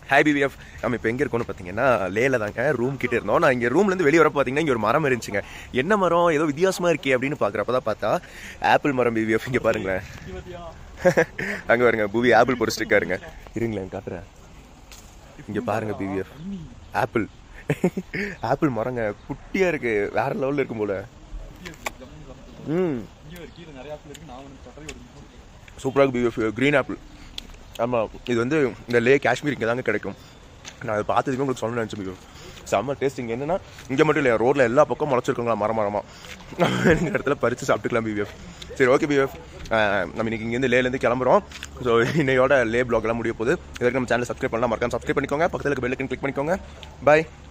hi PVF நம்ம இப்போ எங்கே இருக்கோம்னு பார்த்தீங்கன்னா லேல தாங்க ரூம் கிட்ட இருந்தோம் நான் இங்கே ரூம்லேருந்து வெளியே வர பார்த்தீங்கன்னா இங்கே ஒரு மரம் இருந்துச்சுங்க என்ன மரம் ஏதோ வித்தியாசமாக இருக்கே அப்படின்னு பார்க்குறப்ப தான் பார்த்தா ஆப்பிள் மரம் பிவிஎஃப் இங்கே பாருங்களேன் அங்கே பாருங்க புவி ஆப்பிள் பொறிச்சிட்டு இருக்காருங்க இருங்களேன் காட்டுறேன் இங்கே பாருங்க பிவிஎஃப் ஆப்பிள் ஆப்பிள் மரங்க குட்டியாக இருக்கு வேற லெவலில் இருக்கும் போல ம் சூப்பராக பிவிஎஃப் க்ரீன் ஆப்பிள் ஆமாம் இது வந்து இந்த லே காஷ்மீர் இங்கே தாங்க கிடைக்கும் நான் அதை பார்த்ததுமே உங்களுக்கு சொல்லணும்னு நினச்சேன் பிவிஎஃப் செம்ம டேஸ்ட் இங்கே என்னன்னா இங்கே மட்டும் இல்லையா ரோட்டில் எல்லா பக்கம் முளைச்சிருக்கோங்களா மரம் மரமாக இந்த இடத்துல பறித்து சாப்பிட்டுக்கலாம் பிவிஎஃப் சரி ஓகே பிவிஎஃப் நம்ம இன்னைக்கு இங்கேருந்து லேலேருந்து கிளம்புறோம் ஸோ இன்னையோட லே பிளாக் எல்லாம் முடிய போகுது இதற்கு நம்ம சேனல் சப்ஸ்கிரைப் பண்ணலாம் மறக்காம சப்ஸ்கிரைப் பண்ணிக்கோங்க பக்கத்தில் இருக்க பெல்லுக்கு கிளிக் பண்ணிக்கோங்க பாய்